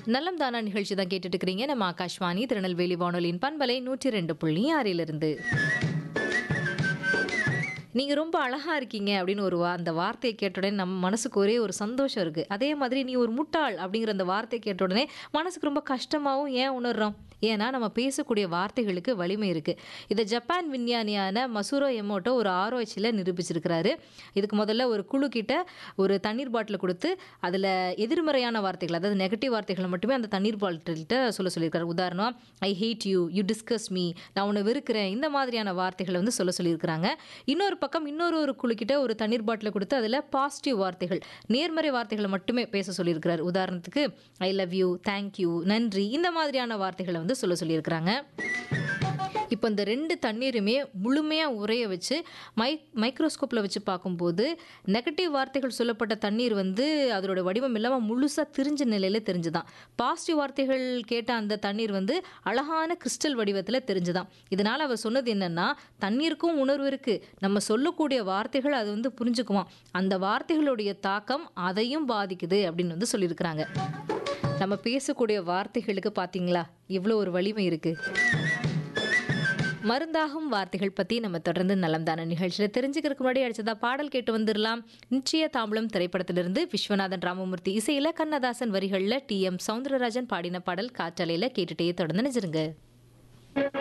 நலம் தானா நிகழ்ச்சி தான் கேட்டுட்டு இருக்கிறீங்க நம்ம ஆகாஷ்வாணி திருநெல்வேலி வானொலியின் பண்பலை நூற்றி ரெண்டு புள்ளி ஆறிலிருந்து நீங்க ரொம்ப அழகா இருக்கீங்க அப்படின்னு ஒரு வா- அந்த வார்த்தையை கேட்ட உடனே நம்ம மனசுக்கு ஒரே ஒரு சந்தோஷம் இருக்கு அதே மாதிரி நீ ஒரு முட்டாள் அப்படிங்கிற அந்த வார்த்தையை கேட்ட உடனே மனசுக்கு ரொம்ப கஷ்டமாவும் ஏன் உணர்றோம் ஏன்னா நம்ம பேசக்கூடிய வார்த்தைகளுக்கு வலிமை இருக்கு இதை ஜப்பான் விஞ்ஞானியான மசூரோ எமோட்டோ ஒரு ஆராய்ச்சியில் நிரூபிச்சிருக்கிறாரு இதுக்கு முதல்ல ஒரு குழு கிட்ட ஒரு தண்ணீர் பாட்டில் கொடுத்து அதில் எதிர்மறையான வார்த்தைகள் அதாவது நெகட்டிவ் வார்த்தைகளை மட்டுமே அந்த தண்ணீர் பாட்டில்கிட்ட சொல்ல சொல்லியிருக்காரு உதாரணம் I hate you you disgust me நான் உன்னை வெறுக்கிறேன் இந்த மாதிரியான வார்த்தைகளை வந்து சொல்ல சொல்லியிருக்கிறாங்க இன்னொரு பக்கம் இன்னொரு ஒரு குழுக்கிட்ட ஒரு தண்ணீர் பாட்டிலை கொடுத்து அதில் பாசிட்டிவ் வார்த்தைகள் நேர்மறை வார்த்தைகளை மட்டுமே பேச சொல்லியிருக்கிறார் உதாரணத்துக்கு ஐ லவ் யூ தேங்க்யூ நன்றி இந்த மாதிரியான வார்த்தைகளை வந்து சொல்ல சொல்லியிருக்கிறாங்க இப்போ இந்த ரெண்டு தண்ணீருமே முழுமையாக உறைய வச்சு மை மைக்ரோஸ்கோப்பில் வச்சு பார்க்கும்போது நெகட்டிவ் வார்த்தைகள் சொல்லப்பட்ட தண்ணீர் வந்து அதோட வடிவம் இல்லாமல் முழுசாக திரிஞ்ச நிலையில் தெரிஞ்சுதான் பாசிட்டிவ் வார்த்தைகள் கேட்ட அந்த தண்ணீர் வந்து அழகான கிறிஸ்டல் வடிவத்தில் தெரிஞ்சுதான் இதனால் அவர் சொன்னது என்னன்னா தண்ணீருக்கும் உணர்வு இருக்குது நம்ம சொல்லக்கூடிய வார்த்தைகள் அது வந்து புரிஞ்சுக்குவான் அந்த வார்த்தைகளுடைய தாக்கம் அதையும் பாதிக்குது அப்படின்னு வந்து சொல்லியிருக்கிறாங்க நம்ம பேசக்கூடிய வார்த்தைகளுக்கு பார்த்தீங்களா இவ்வளோ ஒரு வலிமை இருக்குது மருந்தாகும் வார்த்தைகள் பற்றி நம்ம தொடர்ந்து நலம் தான நிகழ்ச்சியில் தெரிஞ்சுக்கிறதுக்கு முன்னாடி அடிச்சதா பாடல் கேட்டு வந்துடலாம் நிச்சய தாம்பலம் திரைப்படத்திலிருந்து விஸ்வநாதன் ராமமூர்த்தி இசையில் கண்ணதாசன் வரிகளில் டி எம் சவுந்தரராஜன் பாடின பாடல் காற்றலையில் கேட்டுட்டே தொடர்ந்து நினைச்சிருங்க